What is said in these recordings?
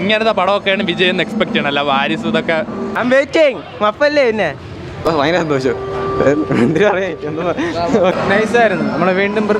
ഇങ്ങനത്തെ പടമൊക്കെയാണ് വിജയ് എന്ന് എക്സ്പെക്ട് ചെയ്യണം അല്ല വാരിസ് ഇതൊക്കെ ഞാൻ വെയിറ്റിംഗ് മപ്പല്ലേ പിന്നെ ഭയങ്കര സന്തോഷം എന്തിനാ പറയാ നൈസായിരുന്നു നമ്മളെ വീണ്ടും പ്ര-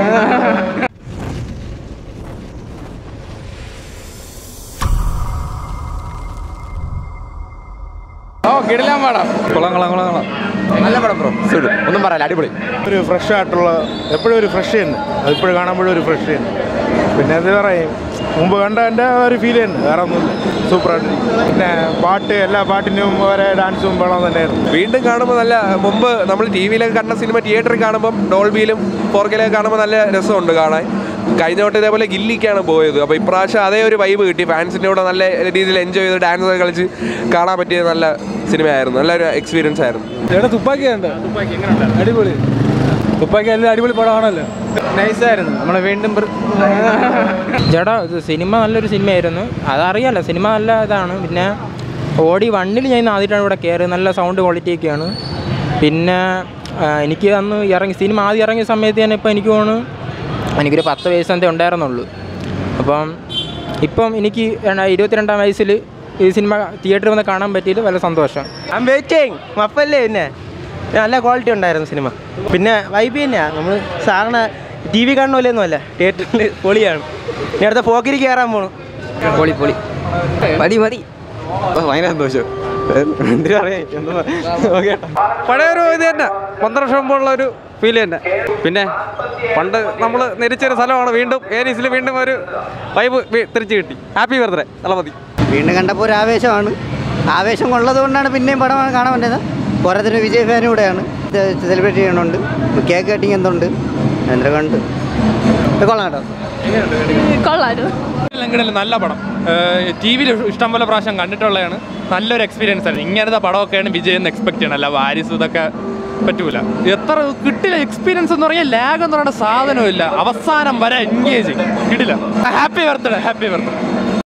ഓ കിടിലാൻ പാടാം കൊള്ളാം കൊള്ളാം കൊള്ളാം കൊള്ളാം നല്ല പടം ബ്രോ ഒന്നും പറയാല്ല അടിപൊളി ഒരു ഫ്രഷ് ആയിട്ടുള്ള എപ്പോഴും ഒരു ഫ്രഷ് തന്നെ അതിപ്പോഴും കാണുമ്പോഴും ഒരു ഫ്രഷ് തന്നെ പിന്നെ അത് പറയും മുമ്പ് കണ്ടതിൻ്റെ ഒരു ഫീൽ തന്നെ വേറെ ഒന്നുമില്ല സൂപ്പറായിട്ട് പിന്നെ പാട്ട് എല്ലാ പാട്ടിനും ഓരോ ഡാൻസും വേണം തന്നെയായിരുന്നു വീണ്ടും കാണുമ്പോൾ നല്ല മുമ്പ് നമ്മൾ ടി വിയിലൊക്കെ കണ്ട സിനിമ തിയേറ്ററിൽ കാണുമ്പം ഡോൾബിയിലും ഫോർക്കിലൊക്കെ കാണുമ്പോൾ നല്ല രസമുണ്ട് കാണാൻ കഴിഞ്ഞ വട്ടം ഇതേപോലെ ഗില്ലിക്കാണ് പോയത് അപ്പോൾ ഇപ്രാവശ്യം അതേ ഒരു വൈബ് കിട്ടി ഫാൻസിൻ്റെ കൂടെ നല്ല രീതിയിൽ എൻജോയ് ചെയ്ത് ഡാൻസ് ഒക്കെ കളിച്ച് കാണാൻ പറ്റിയ നല്ല സിനിമയായിരുന്നു നല്ലൊരു എക്സ്പീരിയൻസ് ആയിരുന്നു ചേട്ടാ തുപ്പാക്കി ഉണ്ട് അടിപൊളി തുപ്പാക്കി എല്ലാം അടിപൊളി പടമാണല്ലോ നൈസായിരുന്നു നമ്മളെ വീണ്ടും പ്ര- ചേട്ടാ ഇത് സിനിമ നല്ലൊരു സിനിമയായിരുന്നു അതറിയാലോ സിനിമ നല്ല ഇതാണ് പിന്നെ ഓടി വണ്ണിൽ ഞാൻ ഇന്ന് ആദ്യമായിട്ടാണ് ഇവിടെ കയറി നല്ല സൗണ്ട് ക്വാളിറ്റി ഒക്കെയാണ് പിന്നെ ആ, എനിക്ക് അന്ന് ഇറങ്ങി സിനിമ ആദ്യം ഇറങ്ങിയ സമയത്ത് തന്നെ ഇപ്പം എനിക്ക് തോന്നുന്നു എനിക്കൊരു പത്ത് വയസ്സ് എന്തേ ഉണ്ടായിരുന്നുള്ളൂ അപ്പം ഇപ്പം എനിക്ക് രണ്ട- ഇരുപത്തിരണ്ടാം വയസ്സിൽ ഈ സിനിമ തിയേറ്ററിൽ വന്ന് കാണാൻ പറ്റിയത് വളരെ സന്തോഷം ഞാൻ വെയിറ്റിംഗ് മപ്പല്ലേ പിന്നെ നല്ല ക്വാളിറ്റി ഉണ്ടായിരുന്നു സിനിമ പിന്നെ വൈബ് തന്നെയാ നമ്മൾ സാധാരണ ടി വി കാണുന്ന പോലെയൊന്നും അല്ല തിയേറ്ററിൽ പൊളിയാണ് ഇനി അടുത്ത പോക്കിരി കയറാൻ പോണു പൊളി പൊളി മതി മതി ഭയങ്കര സന്തോഷം എന്തിനാ പറയാ ഓക്കെ പഴയൊരു ഇത് തന്നെ പന്ത്രണ്ട് വർഷം മുമ്പുള്ള ഒരു ഫീൽ തന്നെ പിന്നെ പണ്ട് നമ്മൾ നിരിച്ചൊരു സ്ഥലമാണ് വീണ്ടും ഏരീസിൽ വീണ്ടും ഒരു വൈബ് തിരിച്ചു കിട്ടി ഹാപ്പി ബർത്ത്ഡേ നല്ല മതി വീണ്ടും കണ്ടപ്പോൾ ഒരു ആവേശമാണ് ആവേശം ഉള്ളത് കൊണ്ടാണ് പിന്നെയും പടം കാണാൻ പറ്റുന്നത് പോരാത്തിന് വിജയ് ഫാനും കൂടെയാണ് സെലിബ്രേറ്റ് ചെയ്യണുണ്ട് കേക്ക് കട്ടിങ് എന്തുണ്ട് എന്തൊക്കെ ഉണ്ട് ഇത് കൊള്ളാം കേട്ടോ എങ്കിലും നല്ല പടം ടി വിയിൽ ഇഷ്ടംപോലെ പ്രാവശ്യം കണ്ടിട്ടുള്ളതാണ് നല്ലൊരു എക്സ്പീരിയൻസ് ആയിരുന്നു ഇങ്ങനത്തെ പടമൊക്കെയാണ് വിജയ് എന്ന് എക്സ്പെക്ട് ചെയ്യണം അല്ല വാരിസ് ഇതൊക്കെ പറ്റൂല എത്ര കിട്ടില്ല എക്സ്പീരിയൻസ് എന്ന് പറഞ്ഞാൽ ലാഗ് എന്ന് പറയുന്ന സാധനമില്ല അവസാനം വരെ എൻഗേജ് കിടില്ല ഹാപ്പി ബർത്ത്ഡേ ഹാപ്പി ബർത്ത്ഡേ